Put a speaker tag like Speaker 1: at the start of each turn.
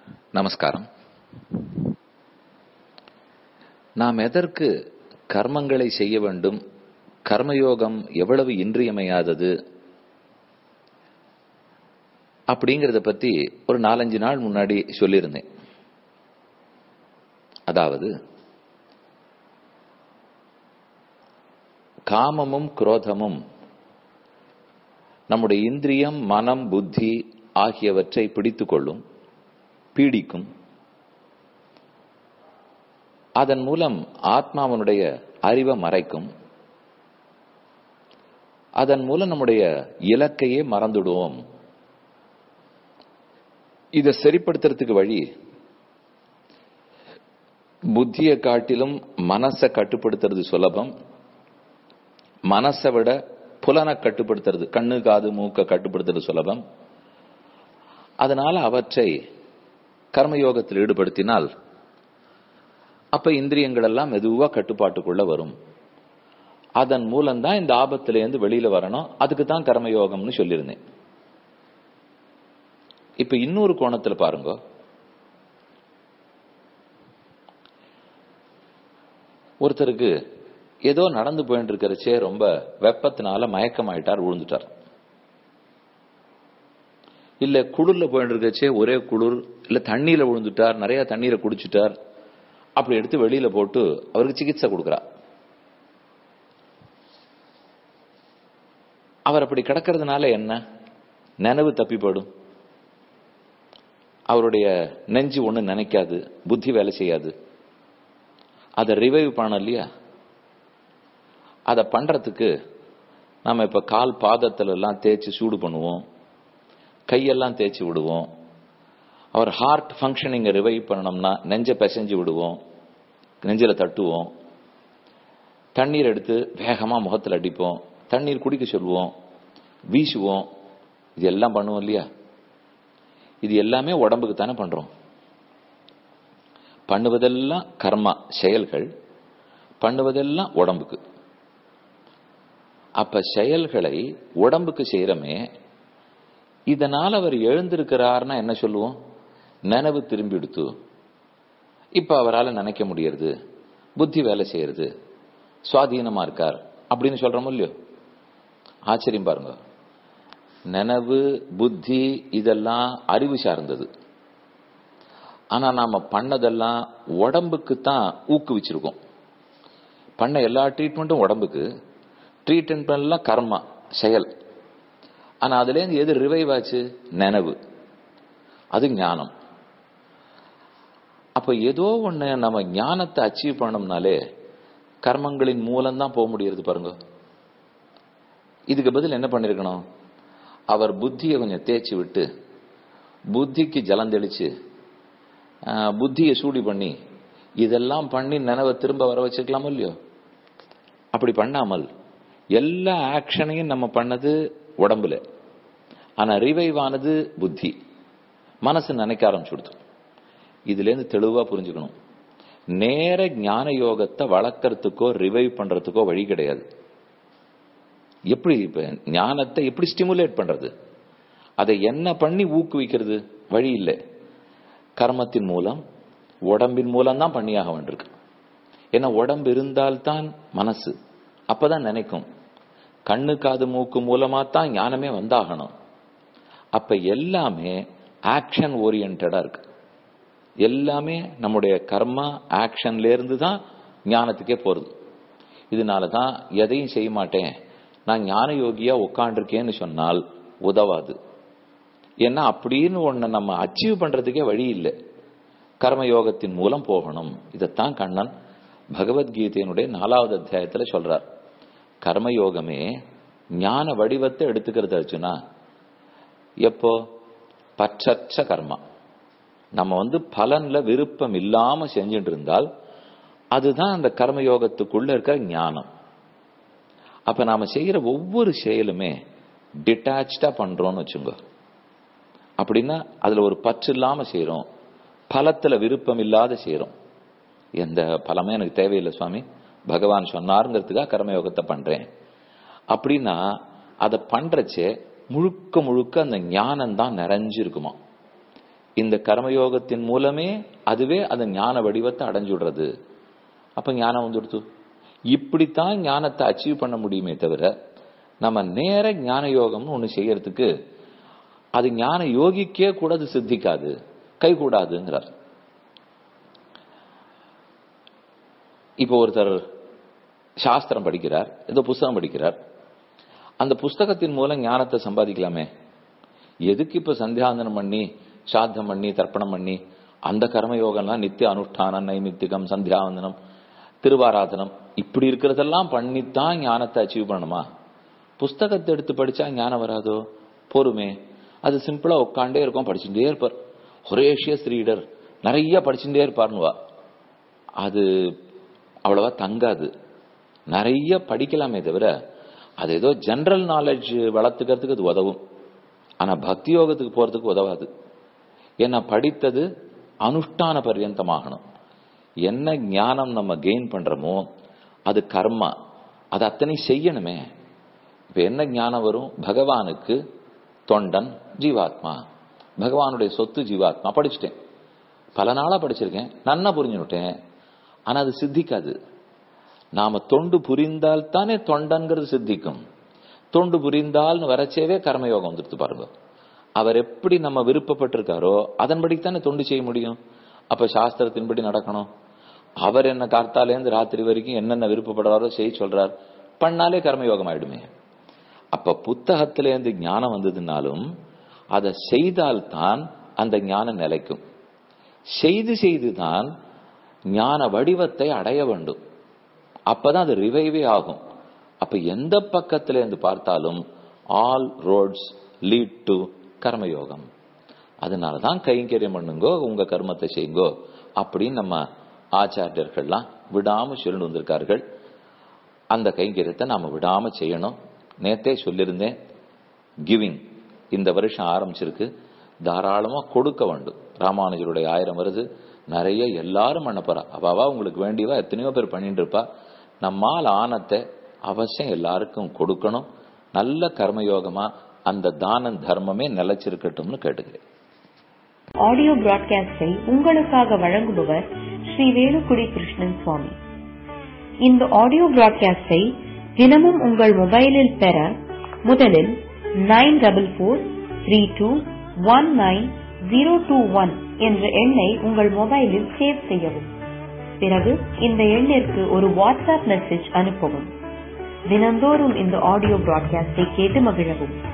Speaker 1: நமஸ்காரம் நாம் எதற்கு கர்மங்களை செய்ய வேண்டும் கர்மயோகம் எவ்வளவு இன்றியமையாதது அப்படிங்கறத பத்தி ஒரு நாலஞ்சு நாள் முன்னாடி சொல்லியிருந்தேன் அதாவது காமமும் குரோதமும் நம்முடைய இந்திரியம் மனம் புத்தி ஆகியவற்றை பிடித்துக் கொள்ளும் பீடிக்கும் அதன் மூலம் ஆத்மாவனுடைய அறிவை மறைக்கும் அதன் மூலம் நம்முடைய இலக்கையே மறந்துடுவோம் இதை சரிப்படுத்துறதுக்கு வழி புத்தியை காட்டிலும் மனசை கட்டுப்படுத்துறது சுலபம் மனசை விட புலனை கட்டுப்படுத்துறது கண்ணு காது மூக்க கட்டுப்படுத்துறது சுலபம் அதனால அவற்றை கர்மயோகத்தில் ஈடுபடுத்தினால் அப்ப இந்திரியங்கள் எல்லாம் மெதுவா கட்டுப்பாட்டுக்குள்ள வரும் அதன் மூலம்தான் இந்த ஆபத்திலேருந்து வெளியில வரணும் அதுக்கு தான் கர்மயோகம்னு சொல்லியிருந்தேன் இப்ப இன்னொரு கோணத்துல பாருங்க ஒருத்தருக்கு ஏதோ நடந்து போயிட்டு இருக்கிறச்சே ரொம்ப வெப்பத்தினால மயக்கமாயிட்டார் விழுந்துட்டார் இல்ல குளிர்ல போயிட்டு இருக்கச்சே ஒரே குளிர் இல்ல தண்ணியில விழுந்துட்டார் நிறைய தண்ணீரை குடிச்சிட்டார் அப்படி எடுத்து வெளியில போட்டு அவருக்கு சிகிச்சை கொடுக்கறா அவர் அப்படி கிடக்கிறதுனால என்ன நினைவு தப்பிப்படும் அவருடைய நெஞ்சு ஒண்ணு நினைக்காது புத்தி வேலை செய்யாது அதை ரிவைவ் பண்ண இல்லையா அதை பண்றதுக்கு நம்ம இப்ப கால் பாதத்துல எல்லாம் தேய்ச்சி சூடு பண்ணுவோம் கையெல்லாம் தேய்ச்சி விடுவோம் அவர் ஹார்ட் ஃபங்க்ஷனிங்கை ரிவைவ் பண்ணணும்னா நெஞ்சை பிசைஞ்சு விடுவோம் நெஞ்சில தட்டுவோம் தண்ணீர் எடுத்து வேகமா முகத்தில் அடிப்போம் தண்ணீர் குடிக்க சொல்லுவோம் வீசுவோம் இது எல்லாம் பண்ணுவோம் இல்லையா இது எல்லாமே உடம்புக்கு தானே பண்றோம் பண்ணுவதெல்லாம் கர்மா செயல்கள் பண்ணுவதெல்லாம் உடம்புக்கு அப்ப செயல்களை உடம்புக்கு செய்யறமே இதனால் அவர் எழுந்திருக்கிறார்னா என்ன சொல்லுவோம் நினைவு திரும்பி எடுத்து இப்ப அவரால் நினைக்க முடியறது புத்தி வேலை செய்யறது சுவாதீனமா இருக்கார் அப்படின்னு சொல்றோமோ இல்லையோ ஆச்சரியம் பாருங்க நினைவு புத்தி இதெல்லாம் அறிவு சார்ந்தது ஆனா நாம பண்ணதெல்லாம் உடம்புக்கு தான் ஊக்குவிச்சிருக்கோம் பண்ண எல்லா ட்ரீட்மெண்ட்டும் உடம்புக்கு ட்ரீட்மெண்ட் எல்லாம் கர்மா செயல் ஆனா அதுல இருந்து எது ரிவைவ் ஆச்சு நினைவு அது ஞானம் அப்ப ஏதோ ஒண்ணு நம்ம ஞானத்தை அச்சீவ் பண்ணோம்னாலே கர்மங்களின் மூலம் தான் போக முடியறது பாருங்க இதுக்கு பதில் என்ன பண்ணிருக்கணும் அவர் புத்தியை கொஞ்சம் தேய்ச்சி விட்டு புத்திக்கு ஜலம் தெளிச்சு புத்தியை சூடி பண்ணி இதெல்லாம் பண்ணி நினைவை திரும்ப வர வச்சுக்கலாமோ இல்லையோ அப்படி பண்ணாமல் எல்லா ஆக்ஷனையும் நம்ம பண்ணது உடம்புல ஆனா ரிவைவ் ஆனது புத்தி மனசு நினைக்க ஆரம்பிச்சுடுது இதுல இருந்து தெளிவா புரிஞ்சுக்கணும் நேர ஞான யோகத்தை வளர்க்கறதுக்கோ ரிவைவ் பண்றதுக்கோ வழி கிடையாது எப்படி இப்ப ஞானத்தை எப்படி ஸ்டிமுலேட் பண்றது அதை என்ன பண்ணி ஊக்குவிக்கிறது வழி இல்லை கர்மத்தின் மூலம் உடம்பின் மூலம் தான் பண்ணியாக வேண்டியிருக்கு ஏன்னா உடம்பு இருந்தால்தான் மனசு அப்பதான் நினைக்கும் கண்ணு காது மூக்கு மூலமா தான் ஞானமே வந்தாகணும் அப்ப எல்லாமே ஆக்ஷன் ஓரியன்டா இருக்கு எல்லாமே நம்முடைய கர்மா ஆக்ஷன்ல இருந்து தான் ஞானத்துக்கே போறது இதனாலதான் எதையும் செய்ய மாட்டேன் நான் ஞான யோகியா உட்காண்டிருக்கேன்னு சொன்னால் உதவாது ஏன்னா அப்படின்னு ஒண்ணு நம்ம அச்சீவ் பண்றதுக்கே வழி இல்லை கர்மயோகத்தின் மூலம் போகணும் இதைத்தான் கண்ணன் பகவத்கீதையினுடைய நாலாவது அத்தியாயத்துல சொல்றார் கர்மயோகமே ஞான வடிவத்தை எடுத்துக்கிறது அர்ஜுனா எப்போ பற்றற்ற கர்மா நம்ம வந்து பலன்ல விருப்பம் இல்லாம செஞ்சுட்டு இருந்தால் அதுதான் அந்த கர்மயோகத்துக்குள்ள இருக்கிற ஞானம் அப்ப நாம செய்யற ஒவ்வொரு செயலுமே டிட்டாச்சா பண்றோம்னு வச்சுங்க அப்படின்னா அதுல ஒரு பற்று இல்லாம செய்யறோம் பலத்துல விருப்பம் இல்லாத செய்யறோம் எந்த பலமே எனக்கு தேவையில்லை சுவாமி பகவான் சொன்னாருங்கிறதுக்காக கர்மயோகத்தை பண்றேன் அப்படின்னா அதை பண்றச்சே முழுக்க முழுக்க அந்த ஞானம் தான் நிறைஞ்சு இருக்குமா இந்த கர்மயோகத்தின் மூலமே அதுவே அந்த ஞான வடிவத்தை அடைஞ்சுடுறது அப்ப ஞானம் வந்துடுத்து இப்படித்தான் ஞானத்தை அச்சீவ் பண்ண முடியுமே தவிர நம்ம நேர ஞான யோகம்னு ஒண்ணு செய்யறதுக்கு அது ஞான யோகிக்கே கூட அது சித்திக்காது கை கூடாதுங்கிறார் இப்போ ஒருத்தர் சாஸ்திரம் படிக்கிறார் ஏதோ புஸ்தகம் படிக்கிறார் அந்த புஸ்தகத்தின் மூலம் ஞானத்தை சம்பாதிக்கலாமே எதுக்கு இப்ப சந்தியாந்தனம் பண்ணி சாத்தம் பண்ணி தர்ப்பணம் பண்ணி அந்த கர்மயோகம்லாம் நித்திய அனுஷ்டானம் நைமித்திகம் சந்தியாவந்தனம் திருவாராதனம் இப்படி இருக்கிறதெல்லாம் பண்ணித்தான் ஞானத்தை அச்சீவ் பண்ணணுமா புஸ்தகத்தை எடுத்து படிச்சா ஞானம் வராதோ பொறுமே அது சிம்பிளா உட்காண்டே இருக்கும் படிச்சுட்டே இருப்பார் ஒரேஷியஸ் ரீடர் நிறைய படிச்சுட்டே இருப்பார்னுவா அது அவ்வளவா தங்காது நிறைய படிக்கலாமே தவிர அது ஏதோ ஜெனரல் நாலேஜ் வளர்த்துக்கிறதுக்கு அது உதவும் ஆனா பக்தி யோகத்துக்கு போறதுக்கு உதவாது ஏன்னா படித்தது அனுஷ்டான பர்யந்தமாகணும் என்ன ஞானம் நம்ம கெயின் பண்றோமோ அது கர்மா அது அத்தனை செய்யணுமே இப்ப என்ன ஞானம் வரும் பகவானுக்கு தொண்டன் ஜீவாத்மா பகவானுடைய சொத்து ஜீவாத்மா படிச்சுட்டேன் பல நாளா படிச்சிருக்கேன் நன்னா புரிஞ்சுட்டேன் ஆனா அது சித்திக்காது நாம தொண்டு புரிந்தால் தானே தொண்டன்கிறது சித்திக்கும் தொண்டு புரிந்தால்னு வரச்சேவே கர்மயோகம் வந்துடுத்து பாருங்க அவர் எப்படி நம்ம விருப்பப்பட்டிருக்காரோ அதன்படி தானே தொண்டு செய்ய முடியும் அப்ப சாஸ்திரத்தின்படி நடக்கணும் அவர் என்ன கார்த்தாலேருந்து ராத்திரி வரைக்கும் என்னென்ன விருப்பப்படுறாரோ செய்ய சொல்றார் பண்ணாலே கர்மயோகம் ஆயிடுமே அப்ப புத்தகத்திலேருந்து ஞானம் வந்ததுனாலும் அதை செய்தால்தான் அந்த ஞானம் நிலைக்கும் செய்து செய்துதான் ஞான வடிவத்தை அடைய வேண்டும் அப்பதான் அது ரிவைவே ஆகும் அப்ப எந்த பக்கத்துல இருந்து பார்த்தாலும் ஆல் ரோட்ஸ் லீட் டு கர்மயோகம் அதனாலதான் கைங்கரியம் பண்ணுங்கோ உங்க கர்மத்தை செய்யுங்கோ அப்படின்னு நம்ம ஆச்சாரியர்கள்லாம் விடாம சொல்லி வந்திருக்கார்கள் அந்த கைங்கரியத்தை நாம விடாம செய்யணும் நேத்தே சொல்லியிருந்தேன் கிவிங் இந்த வருஷம் ஆரம்பிச்சிருக்கு தாராளமா கொடுக்க வேண்டும் ராமானுஜருடைய ஆயிரம் வருது நிறைய எல்லாரும் பண்ண போறா அவாவா உங்களுக்கு வேண்டியவா எத்தனையோ பேர் பண்ணிட்டு இருப்பா நம்மால் ஆனத்தை அவசியம் எல்லாருக்கும் கொடுக்கணும் நல்ல கர்மயோகமா அந்த தான தர்மமே நிலைச்சிருக்கட்டும்னு கேட்டுக்கிறேன்
Speaker 2: ஆடியோ பிராட்காஸ்டை உங்களுக்காக வழங்குபவர் ஸ்ரீ வேலுக்குடி கிருஷ்ணன் சுவாமி இந்த ஆடியோ பிராட்காஸ்டை தினமும் உங்கள் மொபைலில் பெற முதலில் nine double four three two one nine zero two one என்ற எண்ணை உங்கள் மொபைலில் சேவ் செய்யவும் பிறகு இந்த எண்ணிற்கு ஒரு வாட்ஸ்அப் மெசேஜ் அனுப்பவும் தினந்தோறும் இந்த ஆடியோ பிராட்காஸ்டை கேட்டு மகிழவும்